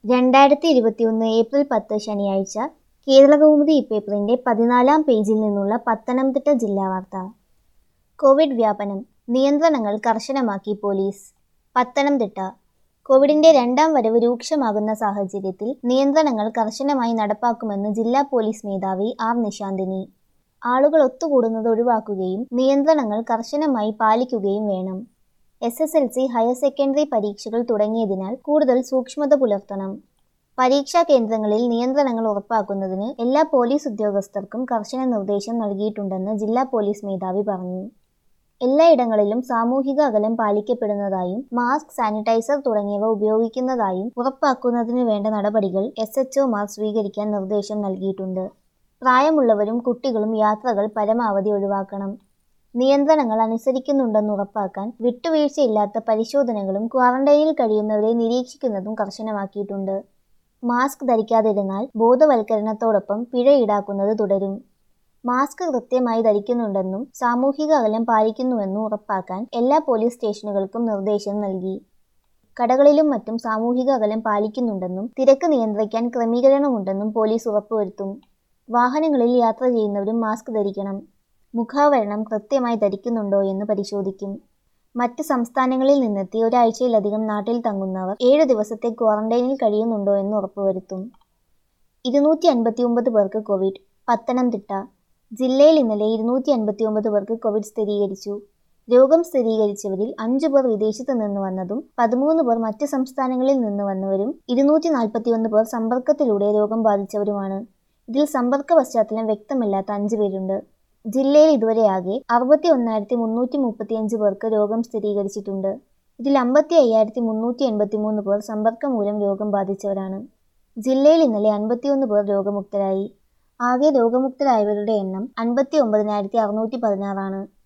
രണ്ടായിരത്തി ഇരുപത്തിയൊന്ന് ഏപ്രിൽ പത്ത് ശനിയാഴ്ച കേരളകൗമുദി ഇപ്പേപ്പറിന്റെ പതിനാലാം പേജിൽ നിന്നുള്ള പത്തനംതിട്ട ജില്ലാ വാർത്ത കോവിഡ് വ്യാപനം നിയന്ത്രണങ്ങൾ കർശനമാക്കി പോലീസ് പത്തനംതിട്ട കോവിഡിന്റെ രണ്ടാം വരവ് രൂക്ഷമാകുന്ന സാഹചര്യത്തിൽ നിയന്ത്രണങ്ങൾ കർശനമായി നടപ്പാക്കുമെന്ന് ജില്ലാ പോലീസ് മേധാവി ആർ നിശാന്തിനി ആളുകൾ ഒത്തുകൂടുന്നത് ഒഴിവാക്കുകയും നിയന്ത്രണങ്ങൾ കർശനമായി പാലിക്കുകയും വേണം S S L C higher secondary പരീക്ഷകൾ തുടങ്ങിയതിനാൽ കൂടുതൽ സൂക്ഷ്മത പുലർത്തണം പരീക്ഷാ കേന്ദ്രങ്ങളിൽ നിയന്ത്രണങ്ങൾ ഉറപ്പാക്കുന്നതിന് എല്ലാ പോലീസ് ഉദ്യോഗസ്ഥർക്കും കർശന നിർദ്ദേശം നൽകിയിട്ടുണ്ടെന്ന് ജില്ലാ പോലീസ് മേധാവി പറഞ്ഞു എല്ലായിടങ്ങളിലും സാമൂഹിക അകലം പാലിക്കപ്പെടുന്നതായും മാസ്ക് സാനിറ്റൈസർ തുടങ്ങിയവ ഉപയോഗിക്കുന്നതായും ഉറപ്പാക്കുന്നതിന് വേണ്ട നടപടികൾ എസ് എച്ച്ഒമാർ സ്വീകരിക്കാൻ നിർദ്ദേശം നൽകിയിട്ടുണ്ട് പ്രായമുള്ളവരും കുട്ടികളും യാത്രകൾ പരമാവധി ഒഴിവാക്കണം നിയന്ത്രണങ്ങൾ അനുസരിക്കുന്നുണ്ടെന്ന് ഉറപ്പാക്കാൻ വിട്ടുവീഴ്ചയില്ലാത്ത പരിശോധനകളും ക്വാറന്റൈനിൽ കഴിയുന്നവരെ നിരീക്ഷിക്കുന്നതും കർശനമാക്കിയിട്ടുണ്ട് മാസ്ക് ധരിക്കാതിരുന്നാൽ ബോധവൽക്കരണത്തോടൊപ്പം പിഴ ഈടാക്കുന്നത് തുടരും മാസ്ക് കൃത്യമായി ധരിക്കുന്നുണ്ടെന്നും സാമൂഹിക അകലം പാലിക്കുന്നുവെന്നും ഉറപ്പാക്കാൻ എല്ലാ പോലീസ് സ്റ്റേഷനുകൾക്കും നിർദ്ദേശം നൽകി കടകളിലും മറ്റും സാമൂഹിക അകലം പാലിക്കുന്നുണ്ടെന്നും തിരക്ക് നിയന്ത്രിക്കാൻ ക്രമീകരണമുണ്ടെന്നും പോലീസ് ഉറപ്പുവരുത്തും വാഹനങ്ങളിൽ യാത്ര ചെയ്യുന്നവരും മാസ്ക് ധരിക്കണം മുഖാവരണം കൃത്യമായി ധരിക്കുന്നുണ്ടോ എന്ന് പരിശോധിക്കും മറ്റ് സംസ്ഥാനങ്ങളിൽ നിന്നെത്തി ഒരാഴ്ചയിലധികം നാട്ടിൽ തങ്ങുന്നവർ ഏഴു ദിവസത്തെ ക്വാറന്റൈനിൽ കഴിയുന്നുണ്ടോ എന്ന് ഉറപ്പുവരുത്തും ഇരുന്നൂറ്റി അൻപത്തി ഒമ്പത് പേർക്ക് കോവിഡ് പത്തനംതിട്ട ജില്ലയിൽ ഇന്നലെ ഇരുന്നൂറ്റി അൻപത്തി ഒമ്പത് പേർക്ക് കോവിഡ് സ്ഥിരീകരിച്ചു രോഗം സ്ഥിരീകരിച്ചവരിൽ അഞ്ചു പേർ വിദേശത്ത് നിന്ന് വന്നതും പതിമൂന്ന് പേർ മറ്റ് സംസ്ഥാനങ്ങളിൽ നിന്ന് വന്നവരും ഇരുന്നൂറ്റി നാൽപ്പത്തി ഒന്ന് പേർ സമ്പർക്കത്തിലൂടെ രോഗം ബാധിച്ചവരുമാണ് ഇതിൽ സമ്പർക്ക പശ്ചാത്തലം വ്യക്തമില്ലാത്ത അഞ്ചു പേരുണ്ട് ജില്ലയിൽ ഇതുവരെയാകെ അറുപത്തി ഒന്നായിരത്തി മുന്നൂറ്റി മുപ്പത്തിയഞ്ച് പേർക്ക് രോഗം സ്ഥിരീകരിച്ചിട്ടുണ്ട് ഇതിൽ അമ്പത്തി അയ്യായിരത്തി മുന്നൂറ്റി എൺപത്തി മൂന്ന് പേർ സമ്പർക്കം മൂലം രോഗം ബാധിച്ചവരാണ് ജില്ലയിൽ ഇന്നലെ അൻപത്തിയൊന്ന് പേർ രോഗമുക്തരായി ആകെ രോഗമുക്തരായവരുടെ എണ്ണം അൻപത്തി ഒമ്പതിനായിരത്തി അറുന്നൂറ്റി പതിനാറാണ്